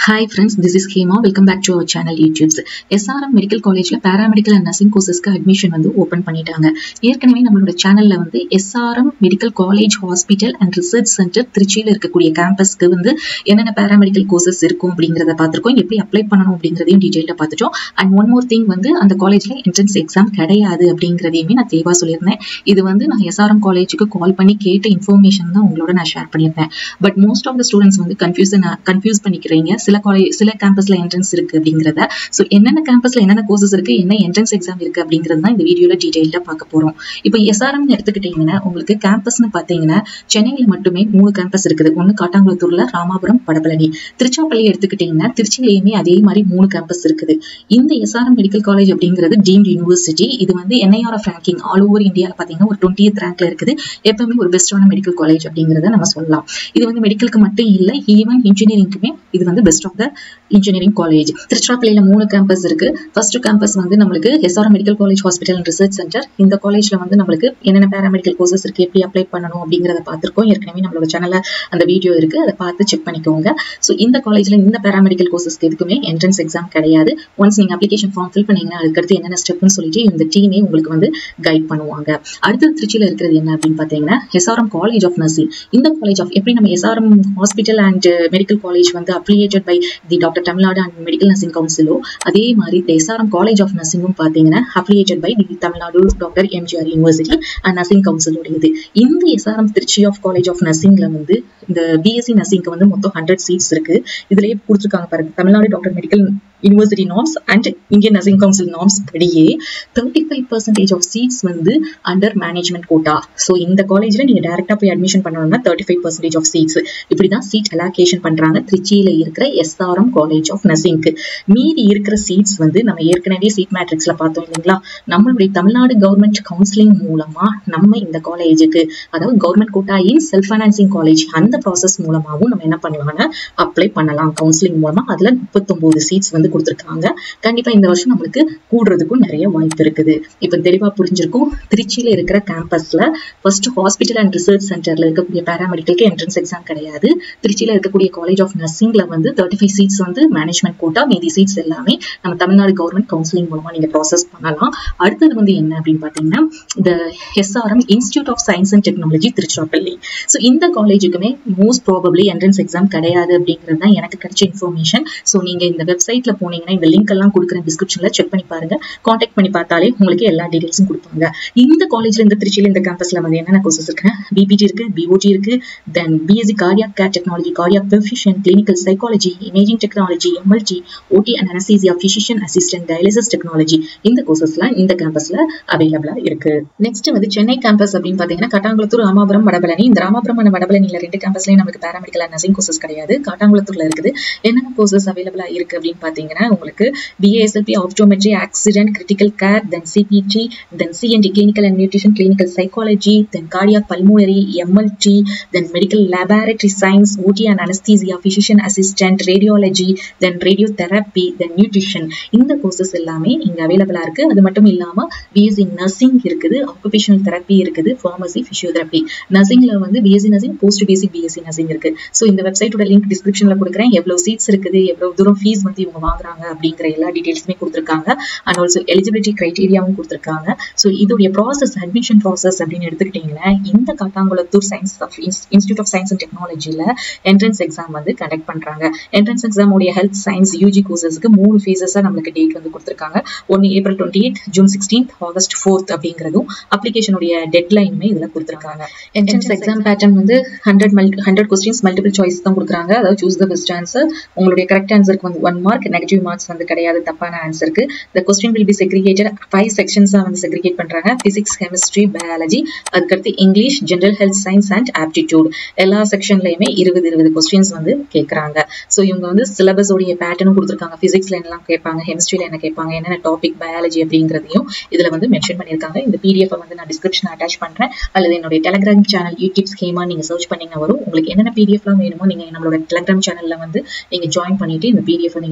hi friends this is Hema welcome back to our channel YouTubes SRM medical காலேஜ்ல paramedical and nursing கோர்சஸ்க்கு admission வந்து open பண்ணிட்டாங்க ஏற்கனவே நம்மளோட சேனல்ல வந்து SRM medical college hospital and research centre திருச்சியில் இருக்கக்கூடிய கேம்பஸ்க்கு வந்து என்னென்ன பேராமெடிக்கல் கோர்சஸ் இருக்கும் அப்படிங்கிறத பார்த்துருக்கோம் எப்படி அப்ளை பண்ணணும் அப்படிங்கிறதையும் டீட்டெயிலாக பார்த்துட்டோம் அண்ட் ஒன் மோர் திங் வந்து அந்த காலேஜ்ல என்ட்ரன்ஸ் எக்ஸாம் கிடையாது அப்படிங்கிறதையுமே நான் தெளிவாக சொல்லியிருந்தேன் இது வந்து நான் எஸ்ஆர்எம் காலேஜுக்கு கால் பண்ணி கேட்ட இன்ஃபர்மேஷன் தான் உங்களோட நான் ஷேர் பண்ணியிருந்தேன் but most of the students வந்து கன்ஃபியூஸ் கன்ஃபியூஸ் பண்ணிக்கிறீங்க சில காலேஜ் சில கேம்பஸ்ல என்ட்ரன்ஸ் இருக்கு அப்படிங்கிறத ஸோ என்னென்ன கேம்பஸ்ல என்னென்ன கோர்சஸ் இருக்கு என்ன என்ட்ரன்ஸ் எக்ஸாம் இருக்கு அப்படிங்கிறது தான் இந்த வீடியோல டீடைல்டா பார்க்க போறோம் இப்போ எஸ்ஆர்எம் எடுத்துக்கிட்டீங்கன்னா உங்களுக்கு கேம்பஸ்னு பார்த்தீங்கன்னா சென்னையில மட்டுமே மூணு கேம்பஸ் இருக்குது ஒன்று காட்டாங்குளத்தூர்ல ராமாபுரம் படபழனி திருச்சாப்பள்ளி எடுத்துக்கிட்டீங்கன்னா திருச்சியிலையுமே அதே மாதிரி மூணு கேம்பஸ் இருக்குது இந்த எஸ்ஆர்எம் மெடிக்கல் காலேஜ் அப்படிங்கிறது டீம்ட் யூனிவர்சிட்டி இது வந்து என்ஐஆர்எஃப் ரேங்கிங் ஆல் ஓவர் இந்தியாவில் பார்த்தீங்கன்னா ஒரு டுவெண்ட்டியத் ரேங்க்ல இருக்குது எப்பவுமே ஒரு பெஸ்டான மெடிக்கல் காலேஜ் அப்படிங்கிறத நம்ம சொல்லலாம் இது வந்து மெடிக்கலுக்கு மட்டும் இல்லை ஈவன் இன்ஜினியரிங்க்குமே இது வந்து best of the engineering college திருச்சிராப்பள்ளியில மூணு கேம்பஸ் இருக்கு ஃபர்ஸ்ட் கேம்பஸ் வந்து நம்மளுக்கு SR medical college hospital and research centre இந்த காலேஜ்ல வந்து நம்மளுக்கு என்னென்ன பேராமெடிக்கல் கோர்சஸ் இருக்கு எப்படி அப்ளை பண்ணணும் அப்படிங்கிறத பார்த்துருக்கோம் ஏற்கனவே நம்மளோட சேனல்ல அந்த வீடியோ இருக்கு அதை பார்த்து செக் பண்ணிக்கோங்க ஸோ இந்த காலேஜ்ல இந்த பேராமெடிக்கல் கோர்சஸ்க்கு எதுக்குமே என்ட்ரன்ஸ் எக்ஸாம் கிடையாது ஒன்ஸ் நீங்க அப்ளிகேஷன் ஃபார்ம் ஃபில் பண்ணீங்கன்னா அதுக்கடுத்து என்னென்ன ஸ்டெப்னு சொல்லிட்டு இந்த டீமே உங்களுக்கு வந்து கைட் பண்ணுவாங்க அடுத்தது திருச்சியில இருக்கிறது என்ன அப்படின்னு பார்த்தீங்கன்னா எஸ்ஆர்எம் காலேஜ் ஆஃப் நர்சிங் இந்த காலேஜ் ஆஃப் எப்படி நம்ம SRM hospital and medical college வந்து affiliated by the doctor Tamil Nadu and medical nursing கவுன்சிலோ அதே மாதிரி இந்த எஸ்ஆர்எம் காலேஜ் ஆஃப் நர்சிங்கும் பார்த்தீங்கன்னா affiliated by the Tamil Nadu doctor MGR university and nursing கவுன்சிலோடையது இந்த SRM Trichy of college of நர்சிங்ல வந்து இந்த பிஎஸ்சி நர்சிங்க்கு வந்து மொத்தம் ஹண்ட்ரட் சீட்ஸ் இருக்கு இதுலயே கொடுத்துருக்காங்க பாருங்க Tamil Nadu doctor medical university norms and Indian nursing council norms படியே thirty five percentage of seats வந்து அண்டர் மேனேஜ்மெண்ட் கோட்டா ஸோ இந்த காலேஜில் நீங்கள் டேரெக்டாக போய் அட்மிஷன் பண்ணணும்னா thirty five percentage of seats இப்படி தான் சீட் அலாகேஷன் பண்ணுறாங்க திருச்சியில் இருக்கிற எஸ்ஆர்எம் காலேஜ் ஆஃப் நர்சிங்க்கு மீதி இருக்கிற சீட்ஸ் வந்து நம்ம ஏற்கனவே சீட் மேட்ரிக்ஸில் பார்த்தோம் இல்லைங்களா நம்மளுடைய தமிழ்நாடு கவர்மெண்ட் கவுன்சிலிங் மூலமாக நம்ம இந்த காலேஜுக்கு அதாவது government quota in self financing college அந்த ப்ராசஸ் மூலமாகவும் நம்ம என்ன பண்ணலாம்னா அப்ளை பண்ணலாம் கவுன்சிலிங் மூலமாக அதில் முப்பத்தொம்போது சீட்ஸ் வந்து கொடுத்துருக்காங்க கண்டிப்பா இந்த வருஷம் நம்மளுக்கு கூடுறதுக்கும் நிறைய வாய்ப்பு இருக்குது இப்ப தெளிவா புரிஞ்சிருக்கும் திருச்சியில இருக்கிற கேம்பஸ்ல ஃபர்ஸ்ட் ஹாஸ்பிட்டல் அண்ட் ரிசர்ச் சென்டர்ல இருக்கக்கூடிய பேராமெடிக்கலுக்கு என்ட்ரன்ஸ் எக்ஸாம் கிடையாது திருச்சியில இருக்கக்கூடிய காலேஜ் ஆஃப் நர்சிங்ல வந்து தேர்ட்டி ஃபைவ் சீட்ஸ் வந்து மேனேஜ்மெண்ட் கோட்டா மீதி சீட்ஸ் எல்லாமே நம்ம தமிழ்நாடு கவர்மெண்ட் கவுன்சிலிங் மூலமா நீங்க ப்ராசஸ் பண்ணலாம் அடுத்தது வந்து என்ன அப்படின்னு பாத்தீங்கன்னா இந்த SRM institute of science and technology Tiruchirappalli so இந்த காலேஜுக்குமே மோஸ்ட் ப்ராபப்ளி என்ட்ரன்ஸ் எக்ஸாம் கிடையாது அப்படிங்கிறது தான் எனக்கு கிடைச்ச இன்ஃபர்மேஷன் ஸோ நீங்க இந்த வெப்சைட்ல போனீங்கன்னா இந்த லிங்க் எல்லாம் கொடுக்குறேன் டிஸ்கிரிப்ஷன்ல செக் பண்ணி பாருங்க காண்டாக்ட் பண்ணி பார்த்தாலே உங்களுக்கு எல்லா டீடைல்ஸும் கொடுப்பாங்க இந்த காலேஜ்ல இந்த திருச்சியில இந்த கேம்பஸ்ல வந்து என்னென்ன கோர்சஸ் இருக்கு பிபிடி இருக்கு பிஓடி இருக்கு then BSc cardiac care technology cardiac perfusion clinical psychology imaging technology MLT OT and anaesthesia physician assistant dialysis technology இந்த கோர்சஸ்லாம் இந்த கேம்பஸ்ல அவைலபிளா இருக்கு நெக்ஸ்ட் வந்து சென்னை கேம்பஸ் அப்படின்னு பாத்தீங்கன்னா காட்டாங்குளத்தூர் ராமாபுரம் வடபழனி இந்த ராமாபுரம் அண்ட் வடபழனில ரெண்டு கேம்பஸ்லயும் நமக்கு பேராமெடிக்கல் அண்ட் நர்சிங் கோர்சஸ் கிடையாது காட்டாங்குளத்தூர்ல இருக்குது என்னென்ன கோர்சஸ் அவைலபிளா இருக்கு அப்படின்னு பாத்தீங்கன்னா உங்களுக்கு BASLP optometry accident critical care then CPT then CND clinical and nutrition clinical psychology then cardiac pulmonary MLT then medical laboratory science OT and anesthesia physician assistant radiology then radiotherapy then nutrition இந்த courses எல்லாமே இங்க அவைலபிளா இருக்கு அது மட்டும் இல்லாம BSc nursing இருக்குது occupational therapy இருக்குது ஃபார்மசி பிசியோதெரப்பி நர்சிங்ல வந்து BSc nursing post basic BSc nursing இருக்கு ஸோ இந்த வெப்சைட்டோட லிங்க் டிஸ்கிரிப்ஷன்ல கொடுக்குறேன் எவ்வளவு சீட்ஸ் இருக்குது எவ்வளவு தூரம் ஃபீஸ் வந்து இவங்க வாங்குறாங்க அப்படிங்கிற எல்லா டீடைல்ஸுமே கொடுத்துருக்காங்க அண்ட் ஆல்சோ எலிஜிபிலிட்டி கிரைட்டீரியாவும் கொடுத்துருக்காங்க ஸோ இதோடைய ப்ராசஸ் அட்மிஷன் ப்ராசஸ் அப்படின்னு எடுத்துக்கிட்டீங்கன்னா இந்த Kattankulathur science of institute of science and டெக்னாலஜியில் என்ட்ரன்ஸ் எக்ஸாம் வந்து கண்டக்ட் பண்ணுறாங்க என்ட்ரன்ஸ் எக்ஸாம் உடைய ஹெல்த் சயின்ஸ் யூஜி கோர்சஸ்க்கு மூணு ஃபேஸஸாக நம்மளுக்கு டேட் வந்து கொடுத்துருக்காங்க ஒன்று April twenty eight June sixteenth August fourth அப்படிங்கிறதும் அப்ளிகேஷனுடைய டெட்லைனுமே இதில் கொடுத்துருக்காங்க என்ட்ரன்ஸ் எக்ஸாம் பேட்டர்ன் வந்து hundred mul hundred questions multiple choice தான் கொடுக்குறாங்க அதாவது சூஸ் த பெஸ்ட் ஆன்சர் உங்களுடைய கரெக்ட் ஆன்சருக்கு வந்து ஒன் மார்க் நெகட்டிவ் மார்க்ஸ் வந்து கிடையாது தப்பான ஆன்சருக்கு the question will be segregated five செக்ஷன்ஸாக வந்து செக்ரிகேட் பண்ணுறாங்க பிசிக்ஸ் கெமிஸ்ட்ரி பயாலஜி அதுக்கடுத்து English general health science and aptitude எல்லா செக்ஷன்லையுமே இருபது இருபது கொஸ்டின்ஸ் வந்து கேட்குறாங்க ஸோ இவங்க வந்து சிலபஸோடைய பேட்டர்னும் கொடுத்துருக்காங்க ஃபிசிக்ஸ்ல என்னெல்லாம் கேட்பாங்க கெமிஸ்ட்ரியில் என்ன கேட்பாங்க என்னென்ன டாபிக் பயாலஜி அப்படிங்கிறதையும் இதில் வந்து மென்ஷன் பண்ணியிருக்காங்க இந்த பிடிஎஃப் வந்து நான் டிஸ்கிரிப்ஷன் அட்டாச் பண்ணுறேன் அல்லது என்னுடைய டெலிகிராம் சேனல் யூடியூப் ஸ்கீமா நீங்கள் சர்ச் பண்ணீங்கன்னா வரும் உங்களுக்கு என்னென்ன பிடிஎஃப்லாம் வேணுமோ நீங்கள் நம்மளோட டெலிகிராம் சேனலில் வந்து நீங்கள் ஜாயின் பண்ணிட்டு இந்த பிடிஎஃப் நீங்கள் டவுன்லோட் பண்ணி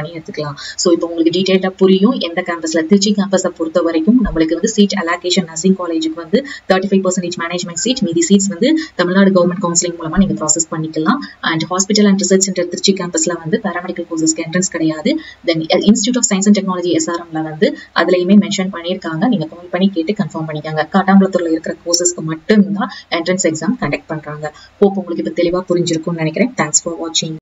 பண்ணி எடுத்துக்கலாம் ஸோ இப்போ உங்களுக்கு டீட்டெயிலாக புரியும் எந்த கேம்பஸ்ல திருச்சி கேம்பஸை பொறுத்த வரைக்கும் நம்மளுக்கு வந்து சீட் அலாகேஷன் நர்சிங் காலேஜுக்கு வந்து thirty five percentage management seat மீதி சீட்ஸ் வந்து தமிழ்நாடு கவர்மெண்ட் கவுன்சிலிங் மூலமா நீங்க ப்ராசஸ் பண்ணிக்கலாம் and hospital and research centre Trichy கேம்பஸ்ல வந்து பேராமெடிக்கல் கோர்சஸ்க்கு என்ட்ரன்ஸ் கிடையாது then institute of science and technology எஸ்ஆர்எம்ல வந்து அதுலயுமே மென்ஷன் பண்ணியிருக்காங்க நீங்க கால் பண்ணி கேட்டு கன்ஃபார்ம் பண்ணிக்காங்க காட்டாங்குளத்தூர்ல இருக்கிற கோர்சஸ்க்கு மட்டும்தான் என்ட்ரன்ஸ் எக்ஸாம் கண்டக்ட் பண்றாங்க ஹோப் உங்களுக்கு இப்போ தெளிவா புரிஞ்சிருக்கும்னு நினைக்கிறேன் தேங்க்ஸ் ஃபார் வாட்சிங்